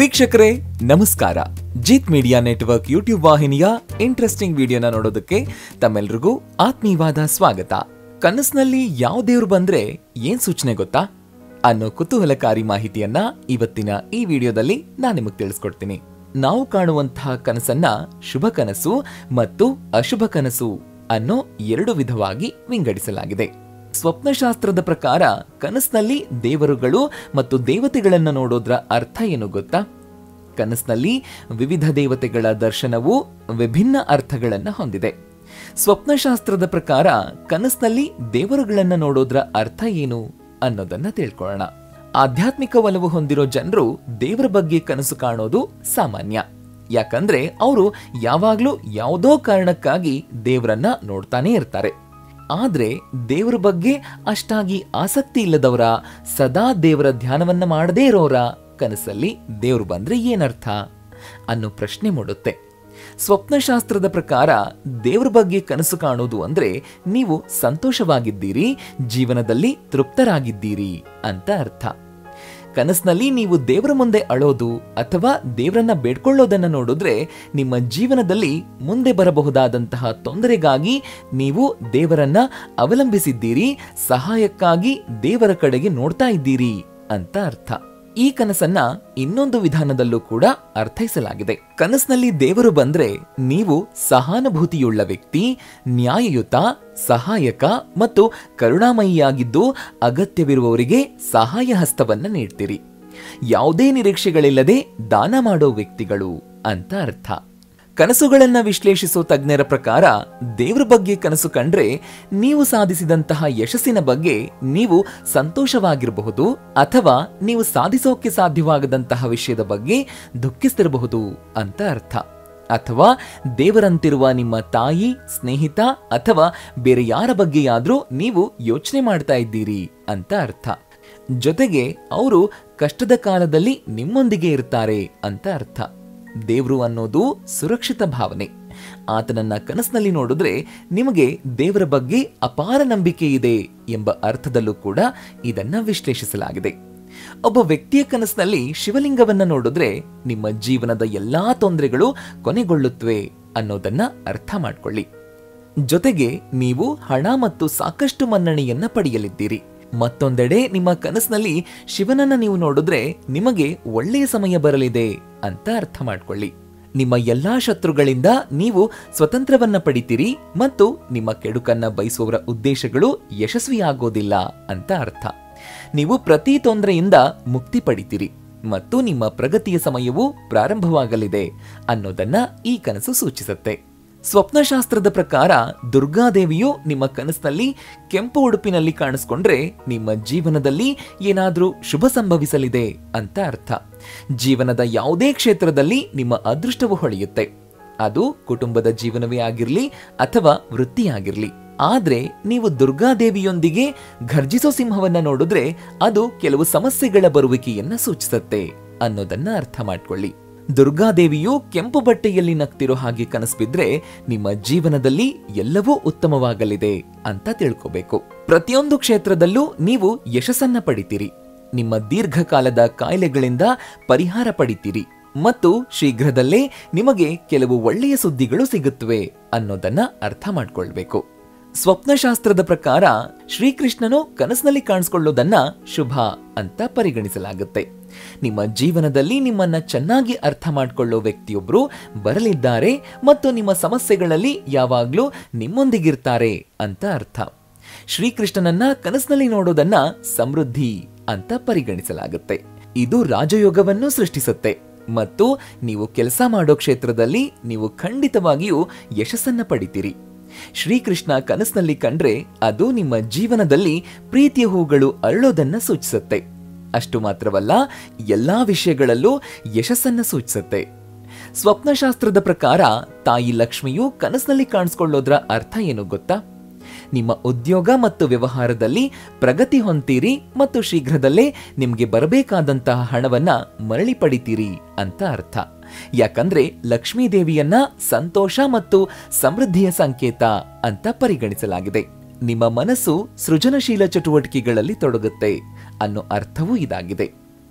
ವೀಕ್ಷಕರೇ ನಮಸ್ಕಾರ Jith media network YouTube ವಾಹಿನಿಯ ಇಂಟ್ರೆಸ್ಟಿಂಗ್ ವಿಡಿಯೋನ ನೋಡೋದಕ್ಕೆ ತಮ್ಮೆಲ್ರಿಗೂ ಆತ್ಮೀಯವಾದ ಸ್ವಾಗತ ಕನಸಿನಲ್ಲಿ ಯಾವ ದೇವ್ರು ಬಂದ್ರೆ ಏನ್ ಸೂಚನೆ ಗೊತ್ತಾ ಅನ್ನೋ ಕುತೂಹಲಕಾರಿ ಮಾಹಿತಿಯನ್ನ ಇವತ್ತಿನ ಈ ವಿಡಿಯೋದಲ್ಲಿ ನಾನು ನಿಮಗೆ ತಿಳಿಸ್ಕೊಡ್ತೀನಿ ನಾವು ಕಾಣುವಂತಹ ಕನಸನ್ನ ಶುಭ ಕನಸು ಮತ್ತು ಅಶುಭ ಕನಸು ಅನ್ನೋ ಎರಡು ವಿಧವಾಗಿ ವಿಂಗಡಿಸಲಾಗಿದೆ ಸ್ವಪ್ನಶಾಸ್ತ್ರದ ಪ್ರಕಾರ ಕನಸಿನಲ್ಲಿ ದೇವರುಗಳು ಮತ್ತು ದೇವತೆಗಳನ್ನ ನೋಡೋದ್ರ ಅರ್ಥ ಏನು ಗೊತ್ತಾ ಕನಸಿನಲ್ಲಿ ವಿವಿಧ ದೇವತೆಗಳ ದರ್ಶನವು ವಿಭಿನ್ನ ಅರ್ಥಗಳನ್ನ ಹೊಂದಿದೆ ಸ್ವಪ್ನಶಾಸ್ತ್ರದ ಪ್ರಕಾರ ಕನಸಿನಲ್ಲಿ ದೇವರುಗಳನ್ನ ನೋಡೋದ್ರ ಅರ್ಥ ಏನು ಅನ್ನೋದನ್ನ ತಿಳ್ಕೊಳ್ಳೋಣ ಆಧ್ಯಾತ್ಮಿಕ ಒಲವು ಹೊಂದಿರೋ ಜನರು ದೇವರ ಬಗ್ಗೆ ಕನಸು ಕಾಣೋದು ಸಾಮಾನ್ಯ ಯಾಕಂದ್ರೆ ಅವರು ಯಾವಾಗ್ಲೂ ಯಾವುದೋ ಕಾರಣಕ್ಕಾಗಿ ದೇವರನ್ನ ನೋಡ್ತಾನೆ ಇರ್ತಾರೆ ಆದ್ರೆ ದೇವರ ಬಗ್ಗೆ ಅಷ್ಟಾಗಿ ಆಸಕ್ತಿ ಇಲ್ಲದವರ ಸದಾ ದೇವರ ಧ್ಯಾನವನ್ನ ಮಾಡದೇ ಇರೋರ ಕನಸಲ್ಲಿ ದೇವ್ರು ಬಂದ್ರೆ ಏನರ್ಥ ಅನ್ನೋ ಪ್ರಶ್ನೆ ಮೂಡುತ್ತೆ ಸ್ವಪ್ನಶಾಸ್ತ್ರದ ಪ್ರಕಾರ ದೇವ್ರ ಬಗ್ಗೆ ಕನಸು ಕಾಣೋದು ಅಂದ್ರೆ ನೀವು ಸಂತೋಷವಾಗಿದ್ದೀರಿ ಜೀವನದಲ್ಲಿ ತೃಪ್ತರಾಗಿದ್ದೀರಿ ಅಂತ ಅರ್ಥ ಕನಸಿನಲ್ಲಿ ನೀವು ದೇವರ ಮುಂದೆ ಅಳೋದು ಅಥವಾ ದೇವರನ್ನ ಬೇಡ್ಕೊಳ್ಳೋದನ್ನ ನೋಡಿದ್ರೆ ನಿಮ್ಮ ಜೀವನದಲ್ಲಿ ಮುಂದೆ ಬರಬಹುದಾದಂತಹ ತೊಂದರೆಗಾಗಿ ನೀವು ದೇವರನ್ನ ಅವಲಂಬಿಸಿದ್ದೀರಿ ಸಹಾಯಕ್ಕಾಗಿ ದೇವರ ಕಡೆಗೆ ನೋಡ್ತಾ ಇದ್ದೀರಿ ಅಂತ ಅರ್ಥ ಈ ಕನಸನ್ನ ಇನ್ನೊಂದು ವಿಧಾನದಲ್ಲೂ ಕೂಡ ಅರ್ಥೈಸಲಾಗಿದೆ ಕನಸಿನಲ್ಲಿ ದೇವರು ಬಂದ್ರೆ ನೀವು ಸಹಾನುಭೂತಿಯುಳ್ಳ ವ್ಯಕ್ತಿ ನ್ಯಾಯಯುತ ಸಹಾಯಕ ಮತ್ತು ಕರುಣಾಮಯಿಯಾಗಿದ್ದು ಅಗತ್ಯವಿರುವವರಿಗೆ ಸಹಾಯ ಹಸ್ತವನ್ನ ನೀಡ್ತೀರಿ ಯಾವುದೇ ನಿರೀಕ್ಷೆಗಳಿಲ್ಲದೆ ದಾನ ಮಾಡೋ ವ್ಯಕ್ತಿಗಳು ಅಂತ ಅರ್ಥ ಕನಸುಗಳನ್ನ ವಿಶ್ಲೇಷಿಸೋ ತಜ್ಞರ ಪ್ರಕಾರ ದೇವ್ರ ಬಗ್ಗೆ ಕನಸು ಕಂಡ್ರೆ ನೀವು ಸಾಧಿಸಿದಂತಹ ಯಶಸ್ಸಿನ ಬಗ್ಗೆ ನೀವು ಸಂತೋಷವಾಗಿರಬಹುದು ಅಥವಾ ನೀವು ಸಾಧಿಸೋಕೆ ಸಾಧ್ಯವಾಗದಂತಹ ವಿಷಯದ ಬಗ್ಗೆ ದುಃಖಿಸ್ತಿರಬಹುದು ಅಂತ ಅರ್ಥ ಅಥವಾ ದೇವರಂತಿರುವ ನಿಮ್ಮ ತಾಯಿ ಸ್ನೇಹಿತ ಅಥವಾ ಬೇರೆ ಯಾರ ಬಗ್ಗೆಯಾದ್ರೂ ನೀವು ಯೋಚನೆ ಮಾಡ್ತಾ ಇದ್ದೀರಿ ಅಂತ ಅರ್ಥ ಜೊತೆಗೆ ಅವರು ಕಷ್ಟದ ಕಾಲದಲ್ಲಿ ನಿಮ್ಮೊಂದಿಗೆ ಇರ್ತಾರೆ ಅಂತ ಅರ್ಥ ದೇವ್ರು ಅನ್ನೋದು ಸುರಕ್ಷಿತ ಭಾವನೆ ಆತನನ್ನ ಕನಸಿನಲ್ಲಿ ನೋಡಿದ್ರೆ ನಿಮಗೆ ದೇವರ ಬಗ್ಗೆ ಅಪಾರ ನಂಬಿಕೆ ಇದೆ ಎಂಬ ಅರ್ಥದಲ್ಲೂ ಕೂಡ ಇದನ್ನ ವಿಶ್ಲೇಷಿಸಲಾಗಿದೆ ಒಬ್ಬ ವ್ಯಕ್ತಿಯ ಕನಸಿನಲ್ಲಿ ಶಿವಲಿಂಗವನ್ನ ನೋಡಿದ್ರೆ ನಿಮ್ಮ ಜೀವನದ ಎಲ್ಲಾ ತೊಂದರೆಗಳು ಕೊನೆಗೊಳ್ಳುತ್ತವೆ ಅನ್ನೋದನ್ನ ಅರ್ಥ ಮಾಡ್ಕೊಳ್ಳಿ ಜೊತೆಗೆ ನೀವು ಹಣ ಮತ್ತು ಸಾಕಷ್ಟು ಮನ್ನಣೆಯನ್ನ ಪಡೆಯಲಿದ್ದೀರಿ ಮತ್ತೊಂದೆಡೆ ನಿಮ್ಮ ಕನಸಿನಲ್ಲಿ ಶಿವನನ್ನ ನೀವು ನೋಡಿದ್ರೆ ನಿಮಗೆ ಒಳ್ಳೆಯ ಸಮಯ ಬರಲಿದೆ ಅಂತ ಅರ್ಥ ಮಾಡ್ಕೊಳ್ಳಿ ನಿಮ್ಮ ಎಲ್ಲಾ ಶತ್ರುಗಳಿಂದ ನೀವು ಸ್ವತಂತ್ರವನ್ನ ಪಡಿತೀರಿ ಮತ್ತು ನಿಮ್ಮ ಕೆಡುಕನ್ನ ಬಯಸುವವರ ಉದ್ದೇಶಗಳು ಯಶಸ್ವಿಯಾಗೋದಿಲ್ಲ ಅಂತ ಅರ್ಥ ನೀವು ಪ್ರತಿ ತೊಂದರೆಯಿಂದ ಮುಕ್ತಿ ಪಡಿತೀರಿ ಮತ್ತು ನಿಮ್ಮ ಪ್ರಗತಿಯ ಸಮಯವು ಪ್ರಾರಂಭವಾಗಲಿದೆ ಅನ್ನೋದನ್ನ ಈ ಕನಸು ಸೂಚಿಸುತ್ತೆ ಸ್ವಪ್ನಶಾಸ್ತ್ರದ ಪ್ರಕಾರ ದುರ್ಗಾದೇವಿಯು ನಿಮ್ಮ ಕನಸಿನಲ್ಲಿ ಕೆಂಪು ಉಡುಪಿನಲ್ಲಿ ಕಾಣಿಸ್ಕೊಂಡ್ರೆ ನಿಮ್ಮ ಜೀವನದಲ್ಲಿ ಏನಾದ್ರೂ ಶುಭ ಸಂಭವಿಸಲಿದೆ ಅಂತ ಅರ್ಥ ಜೀವನದ ಯಾವುದೇ ಕ್ಷೇತ್ರದಲ್ಲಿ ನಿಮ್ಮ ಅದೃಷ್ಟವು ಹೊಳೆಯುತ್ತೆ ಅದು ಕುಟುಂಬದ ಜೀವನವೇ ಆಗಿರ್ಲಿ ಅಥವಾ ವೃತ್ತಿಯಾಗಿರ್ಲಿ ಆದ್ರೆ ನೀವು ದುರ್ಗಾದೇವಿಯೊಂದಿಗೆ ಘರ್ಜಿಸೋ ಸಿಂಹವನ್ನ ನೋಡಿದ್ರೆ ಅದು ಕೆಲವು ಸಮಸ್ಯೆಗಳ ಬರುವಿಕೆಯನ್ನ ಸೂಚಿಸುತ್ತೆ ಅನ್ನೋದನ್ನ ಅರ್ಥ ಮಾಡ್ಕೊಳ್ಳಿ ದುರ್ಗಾದೇವಿಯು ಕೆಂಪು ಬಟ್ಟೆಯಲ್ಲಿ ನಗ್ತಿರೋ ಹಾಗೆ ಕನಸ್ಬಿದ್ರೆ ನಿಮ್ಮ ಜೀವನದಲ್ಲಿ ಎಲ್ಲವೂ ಉತ್ತಮವಾಗಲಿದೆ ಅಂತ ತಿಳ್ಕೋಬೇಕು ಪ್ರತಿಯೊಂದು ಕ್ಷೇತ್ರದಲ್ಲೂ ನೀವು ಯಶಸ್ಸನ್ನ ಪಡಿತೀರಿ ನಿಮ್ಮ ದೀರ್ಘಕಾಲದ ಕಾಯಿಲೆಗಳಿಂದ ಪರಿಹಾರ ಪಡಿತೀರಿ ಮತ್ತು ಶೀಘ್ರದಲ್ಲೇ ನಿಮಗೆ ಕೆಲವು ಒಳ್ಳೆಯ ಸುದ್ದಿಗಳು ಸಿಗುತ್ತವೆ ಅನ್ನೋದನ್ನ ಅರ್ಥ ಮಾಡ್ಕೊಳ್ಬೇಕು ಸ್ವಪ್ನಶಾಸ್ತ್ರದ ಪ್ರಕಾರ ಶ್ರೀಕೃಷ್ಣನು ಕನಸಿನಲ್ಲಿ ಕಾಣಿಸ್ಕೊಳ್ಳೋದನ್ನ ಶುಭ ಅಂತ ಪರಿಗಣಿಸಲಾಗುತ್ತೆ ನಿಮ್ಮ ಜೀವನದಲ್ಲಿ ನಿಮ್ಮನ್ನ ಚೆನ್ನಾಗಿ ಅರ್ಥ ಮಾಡ್ಕೊಳ್ಳೋ ವ್ಯಕ್ತಿಯೊಬ್ರು ಬರಲಿದ್ದಾರೆ ಮತ್ತು ನಿಮ್ಮ ಸಮಸ್ಯೆಗಳಲ್ಲಿ ಯಾವಾಗ್ಲೂ ನಿಮ್ಮೊಂದಿಗಿರ್ತಾರೆ ಅಂತ ಅರ್ಥ ಶ್ರೀಕೃಷ್ಣನನ್ನ ಕನಸಿನಲ್ಲಿ ನೋಡೋದನ್ನ ಸಮೃದ್ಧಿ ಅಂತ ಪರಿಗಣಿಸಲಾಗುತ್ತೆ ಇದು ರಾಜಯೋಗವನ್ನು ಸೃಷ್ಟಿಸುತ್ತೆ ಮತ್ತು ನೀವು ಕೆಲಸ ಮಾಡೋ ಕ್ಷೇತ್ರದಲ್ಲಿ ನೀವು ಖಂಡಿತವಾಗಿಯೂ ಯಶಸ್ಸನ್ನ ಪಡಿತೀರಿ ಶ್ರೀಕೃಷ್ಣ ಕನಸಿನಲ್ಲಿ ಕಂಡ್ರೆ ಅದು ನಿಮ್ಮ ಜೀವನದಲ್ಲಿ ಪ್ರೀತಿಯ ಹೂಗಳು ಅರಳೋದನ್ನ ಸೂಚಿಸುತ್ತೆ ಅಷ್ಟು ಮಾತ್ರವಲ್ಲ ಎಲ್ಲಾ ವಿಷಯಗಳಲ್ಲೂ ಯಶಸ್ಸನ್ನ ಸೂಚಿಸುತ್ತೆ ಸ್ವಪ್ನಶಾಸ್ತ್ರದ ಪ್ರಕಾರ ತಾಯಿ ಲಕ್ಷ್ಮಿಯು ಕನಸಿನಲ್ಲಿ ಕಾಣಿಸ್ಕೊಳ್ಳೋದ್ರ ಅರ್ಥ ಏನು ಗೊತ್ತಾ ನಿಮ್ಮ ಉದ್ಯೋಗ ಮತ್ತು ವ್ಯವಹಾರದಲ್ಲಿ ಪ್ರಗತಿ ಹೊಂತೀರಿ ಮತ್ತು ಶೀಘ್ರದಲ್ಲೇ ನಿಮ್ಗೆ ಬರಬೇಕಾದಂತಹ ಹಣವನ್ನ ಮರಳಿ ಪಡಿತೀರಿ ಅಂತ ಅರ್ಥ ಯಾಕಂದ್ರೆ ಲಕ್ಷ್ಮೀ ದೇವಿಯನ್ನ ಸಂತೋಷ ಮತ್ತು ಸಮೃದ್ಧಿಯ ಸಂಕೇತ ಅಂತ ಪರಿಗಣಿಸಲಾಗಿದೆ ನಿಮ್ಮ ಮನಸ್ಸು ಸೃಜನಶೀಲ ಚಟುವಟಿಕೆಗಳಲ್ಲಿ ತೊಡಗುತ್ತೆ ಅನ್ನೋ ಅರ್ಥವೂ ಇದಾಗಿದೆ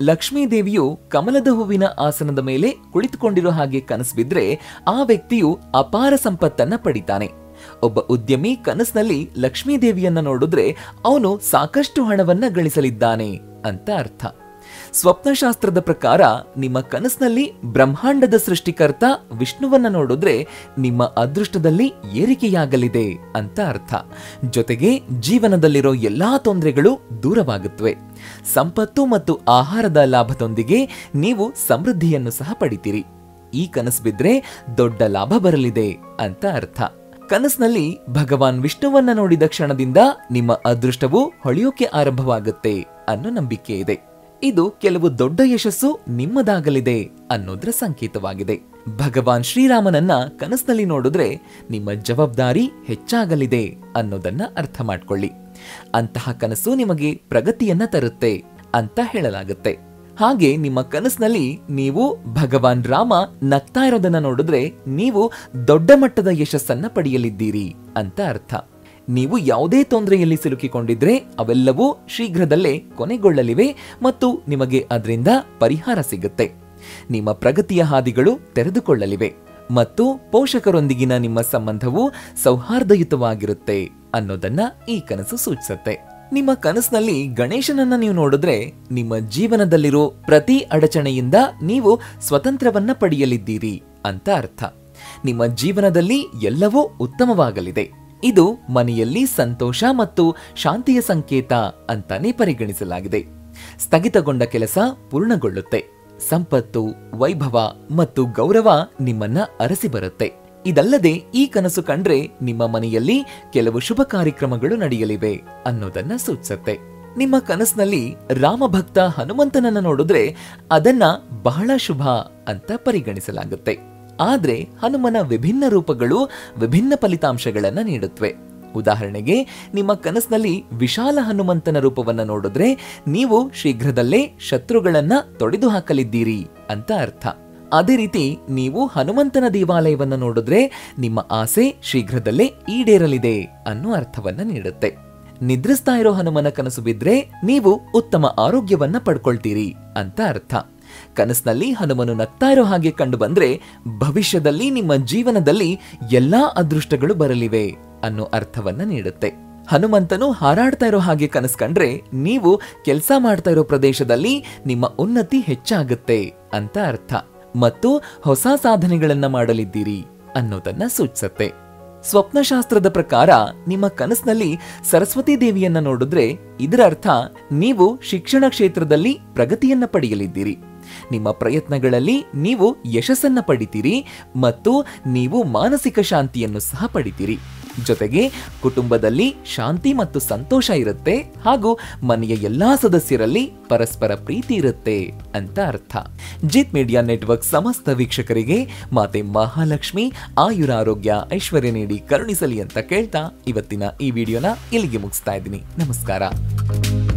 ಲಕ್ಷ್ಮೀ ದೇವಿಯು ಕಮಲದ ಹೂವಿನ ಆಸನದ ಮೇಲೆ ಕುಳಿತುಕೊಂಡಿರೋ ಹಾಗೆ ಕನಸು ಬಿದ್ರೆ ಆ ವ್ಯಕ್ತಿಯು ಅಪಾರ ಸಂಪತ್ತನ್ನ ಪಡಿತಾನೆ ಒಬ್ಬ ಉದ್ಯಮಿ ಕನಸಿನಲ್ಲಿ ಲಕ್ಷ್ಮೀ ದೇವಿಯನ್ನ ನೋಡಿದ್ರೆ ಅವನು ಸಾಕಷ್ಟು ಹಣವನ್ನ ಗಳಿಸಲಿದ್ದಾನೆ ಅಂತ ಅರ್ಥ ಸ್ವಪ್ನಶಾಸ್ತ್ರದ ಪ್ರಕಾರ ನಿಮ್ಮ ಕನಸಿನಲ್ಲಿ ಬ್ರಹ್ಮಾಂಡದ ಸೃಷ್ಟಿಕರ್ತ ವಿಷ್ಣುವನ್ನ ನೋಡಿದ್ರೆ ನಿಮ್ಮ ಅದೃಷ್ಟದಲ್ಲಿ ಏರಿಕೆಯಾಗಲಿದೆ ಅಂತ ಅರ್ಥ ಜೊತೆಗೆ ಜೀವನದಲ್ಲಿರೋ ಎಲ್ಲಾ ತೊಂದರೆಗಳು ದೂರವಾಗುತ್ತವೆ ಸಂಪತ್ತು ಮತ್ತು ಆಹಾರದ ಲಾಭದೊಂದಿಗೆ ನೀವು ಸಮೃದ್ಧಿಯನ್ನು ಸಹ ಪಡಿತೀರಿ ಈ ಕನಸು ಬಿದ್ರೆ ದೊಡ್ಡ ಲಾಭ ಬರಲಿದೆ ಅಂತ ಅರ್ಥ ಕನಸಿನಲ್ಲಿ ಭಗವಾನ್ ವಿಷ್ಣುವನ್ನ ನೋಡಿದ ಕ್ಷಣದಿಂದ ನಿಮ್ಮ ಅದೃಷ್ಟವು ಹೊಳೆಯೋಕೆ ಆರಂಭವಾಗುತ್ತೆ ಅನ್ನೋ ನಂಬಿಕೆ ಇದೆ ಇದು ಕೆಲವು ದೊಡ್ಡ ಯಶಸ್ಸು ನಿಮ್ಮದಾಗಲಿದೆ ಅನ್ನೋದ್ರ ಸಂಕೇತವಾಗಿದೆ ಭಗವಾನ್ ಶ್ರೀರಾಮನನ್ನ ಕನಸಿನಲ್ಲಿ ನೋಡಿದ್ರೆ ನಿಮ್ಮ ಜವಾಬ್ದಾರಿ ಹೆಚ್ಚಾಗಲಿದೆ ಅನ್ನೋದನ್ನ ಅರ್ಥ ಮಾಡ್ಕೊಳ್ಳಿ ಅಂತಹ ಕನಸು ನಿಮಗೆ ಪ್ರಗತಿಯನ್ನ ತರುತ್ತೆ ಅಂತ ಹೇಳಲಾಗುತ್ತೆ ಹಾಗೆ ನಿಮ್ಮ ಕನಸಿನಲ್ಲಿ ನೀವು ಭಗವಾನ್ ರಾಮ ನಗ್ತಾ ಇರೋದನ್ನ ನೋಡಿದ್ರೆ ನೀವು ದೊಡ್ಡ ಮಟ್ಟದ ಯಶಸ್ಸನ್ನ ಪಡೆಯಲಿದ್ದೀರಿ ಅಂತ ಅರ್ಥ ನೀವು ಯಾವುದೇ ತೊಂದರೆಯಲ್ಲಿ ಸಿಲುಕಿಕೊಂಡಿದ್ರೆ ಅವೆಲ್ಲವೂ ಶೀಘ್ರದಲ್ಲೇ ಕೊನೆಗೊಳ್ಳಲಿವೆ ಮತ್ತು ನಿಮಗೆ ಅದರಿಂದ ಪರಿಹಾರ ಸಿಗುತ್ತೆ ನಿಮ್ಮ ಪ್ರಗತಿಯ ಹಾದಿಗಳು ತೆರೆದುಕೊಳ್ಳಲಿವೆ ಮತ್ತು ಪೋಷಕರೊಂದಿಗಿನ ನಿಮ್ಮ ಸಂಬಂಧವು ಸೌಹಾರ್ದಯುತವಾಗಿರುತ್ತೆ ಅನ್ನೋದನ್ನ ಈ ಕನಸು ಸೂಚಿಸುತ್ತೆ ನಿಮ್ಮ ಕನಸಿನಲ್ಲಿ ಗಣೇಶನನ್ನ ನೀವು ನೋಡಿದ್ರೆ ನಿಮ್ಮ ಜೀವನದಲ್ಲಿರೋ ಪ್ರತಿ ಅಡಚಣೆಯಿಂದ ನೀವು ಸ್ವತಂತ್ರವನ್ನ ಪಡೆಯಲಿದ್ದೀರಿ ಅಂತ ಅರ್ಥ ನಿಮ್ಮ ಜೀವನದಲ್ಲಿ ಎಲ್ಲವೂ ಉತ್ತಮವಾಗಲಿದೆ ಇದು ಮನೆಯಲ್ಲಿ ಸಂತೋಷ ಮತ್ತು ಶಾಂತಿಯ ಸಂಕೇತ ಅಂತಾನೆ ಪರಿಗಣಿಸಲಾಗಿದೆ ಸ್ಥಗಿತಗೊಂಡ ಕೆಲಸ ಪೂರ್ಣಗೊಳ್ಳುತ್ತೆ ಸಂಪತ್ತು ವೈಭವ ಮತ್ತು ಗೌರವ ನಿಮ್ಮನ್ನ ಅರಸಿ ಬರುತ್ತೆ ಇದಲ್ಲದೆ ಈ ಕನಸು ಕಂಡ್ರೆ ನಿಮ್ಮ ಮನೆಯಲ್ಲಿ ಕೆಲವು ಶುಭ ಕಾರ್ಯಕ್ರಮಗಳು ನಡೆಯಲಿವೆ ಅನ್ನೋದನ್ನ ಸೂಚಿಸುತ್ತೆ ನಿಮ್ಮ ಕನಸಿನಲ್ಲಿ ರಾಮಭಕ್ತ ಹನುಮಂತನನ್ನ ನೋಡಿದ್ರೆ ಅದನ್ನ ಬಹಳ ಶುಭ ಅಂತ ಪರಿಗಣಿಸಲಾಗುತ್ತೆ ಆದ್ರೆ ಹನುಮನ ವಿಭಿನ್ನ ರೂಪಗಳು ವಿಭಿನ್ನ ಫಲಿತಾಂಶಗಳನ್ನ ನೀಡುತ್ತವೆ ಉದಾಹರಣೆಗೆ ನಿಮ್ಮ ಕನಸಿನಲ್ಲಿ ವಿಶಾಲ ಹನುಮಂತನ ರೂಪವನ್ನ ನೋಡಿದ್ರೆ ನೀವು ಶೀಘ್ರದಲ್ಲೇ ಶತ್ರುಗಳನ್ನ ತೊಡೆದು ಹಾಕಲಿದ್ದೀರಿ ಅಂತ ಅರ್ಥ ಅದೇ ರೀತಿ ನೀವು ಹನುಮಂತನ ದೇವಾಲಯವನ್ನ ನೋಡಿದ್ರೆ ನಿಮ್ಮ ಆಸೆ ಶೀಘ್ರದಲ್ಲೇ ಈಡೇರಲಿದೆ ಅನ್ನೋ ಅರ್ಥವನ್ನ ನೀಡುತ್ತೆ ನಿದ್ರಿಸ್ತಾ ಇರೋ ಹನುಮನ ಕನಸು ಬಿದ್ರೆ ನೀವು ಉತ್ತಮ ಆರೋಗ್ಯವನ್ನ ಪಡ್ಕೊಳ್ತೀರಿ ಅಂತ ಅರ್ಥ ಕನಸಿನಲ್ಲಿ ಹನುಮನು ನಗ್ತಾ ಇರೋ ಹಾಗೆ ಕಂಡು ಬಂದ್ರೆ ಭವಿಷ್ಯದಲ್ಲಿ ನಿಮ್ಮ ಜೀವನದಲ್ಲಿ ಎಲ್ಲಾ ಅದೃಷ್ಟಗಳು ಬರಲಿವೆ ಅನ್ನೋ ಅರ್ಥವನ್ನ ನೀಡುತ್ತೆ ಹನುಮಂತನು ಹಾರಾಡ್ತಾ ಇರೋ ಹಾಗೆ ಕನಸು ಕಂಡ್ರೆ ನೀವು ಕೆಲಸ ಮಾಡ್ತಾ ಇರೋ ಪ್ರದೇಶದಲ್ಲಿ ನಿಮ್ಮ ಉನ್ನತಿ ಹೆಚ್ಚಾಗುತ್ತೆ ಅಂತ ಅರ್ಥ ಮತ್ತು ಹೊಸ ಸಾಧನೆಗಳನ್ನ ಮಾಡಲಿದ್ದೀರಿ ಅನ್ನೋದನ್ನ ಸೂಚಿಸುತ್ತೆ ಸ್ವಪ್ನಶಾಸ್ತ್ರದ ಪ್ರಕಾರ ನಿಮ್ಮ ಕನಸಿನಲ್ಲಿ ಸರಸ್ವತಿ ದೇವಿಯನ್ನ ನೋಡಿದ್ರೆ ಇದರ ಅರ್ಥ ನೀವು ಶಿಕ್ಷಣ ಕ್ಷೇತ್ರದಲ್ಲಿ ಪ್ರಗತಿಯನ್ನ ಪಡೆಯಲಿದ್ದೀರಿ ನಿಮ್ಮ ಪ್ರಯತ್ನಗಳಲ್ಲಿ ನೀವು ಯಶಸ್ಸನ್ನ ಪಡಿತೀರಿ ಮತ್ತು ನೀವು ಮಾನಸಿಕ ಶಾಂತಿಯನ್ನು ಸಹ ಪಡಿತೀರಿ ಜೊತೆಗೆ ಕುಟುಂಬದಲ್ಲಿ ಶಾಂತಿ ಮತ್ತು ಸಂತೋಷ ಇರುತ್ತೆ ಹಾಗೂ ಮನೆಯ ಎಲ್ಲಾ ಸದಸ್ಯರಲ್ಲಿ ಪರಸ್ಪರ ಪ್ರೀತಿ ಇರುತ್ತೆ ಅಂತ ಅರ್ಥ ಜಿತ್ ಮೀಡಿಯಾ ನೆಟ್ವರ್ಕ್ ಸಮಸ್ತ ವೀಕ್ಷಕರಿಗೆ ಮಾತೆ ಮಹಾಲಕ್ಷ್ಮಿ ಆಯುರಾರೋಗ್ಯ ಐಶ್ವರ್ಯ ನೀಡಿ ಕರುಣಿಸಲಿ ಅಂತ ಕೇಳ್ತಾ ಇವತ್ತಿನ ಈ ವಿಡಿಯೋನ ಇಲ್ಲಿಗೆ ಮುಗಿಸ್ತಾ ಇದ್ದೀನಿ ನಮಸ್ಕಾರ